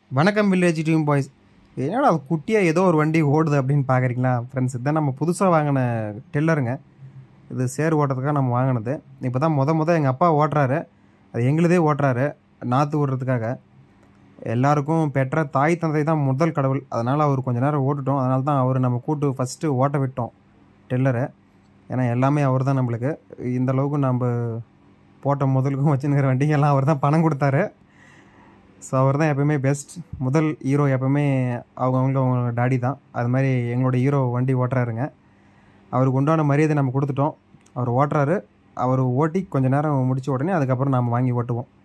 வணக்கம் village team boys என்னடா அது குட்டியாக ஏதோ ஒரு வண்டி ஓடுது அப்படின்னு பார்க்குறீங்களா ஃப்ரெண்ட்ஸ் இதுதான் நம்ம புதுசாக வாங்கின டெல்லருங்க இது சேர் ஓட்டுறதுக்காக நம்ம வாங்கினது இப்போ தான் முத முத எங்கள் அப்பா ஓட்டுறாரு அது எங்களுதே ஓட்டுறாரு நாற்று ஓடுறதுக்காக எல்லாருக்கும் பெற்ற தாய் தந்தை தான் முதல் கடவுள் அதனால் அவர் கொஞ்ச நேரம் ஓட்டுட்டோம் அதனால தான் அவர் நம்ம கூட்டு ஃபஸ்ட்டு ஓட்ட விட்டோம் டெல்லரை ஏன்னா எல்லாமே அவர் தான் நம்மளுக்கு இந்த அளவுக்கு நம்ம போட்ட முதலுக்கும் வச்சுருக்கிற வண்டிங்கெல்லாம் அவர் தான் பணம் கொடுத்தாரு ஸோ அவர் தான் எப்பவுமே பெஸ்ட் முதல் ஹீரோ எப்பவுமே அவங்க அவங்க அவங்க டாடி தான் அது மாதிரி எங்களோட ஹீரோ வண்டி ஓட்டுறாருங்க அவருக்கு உண்டான மரியாதை நம்ம கொடுத்துட்டோம் அவர் ஓட்டுறாரு அவர் ஓட்டி கொஞ்ச நேரம் முடிச்ச உடனே அதுக்கப்புறம் நாம் வாங்கி ஓட்டுவோம்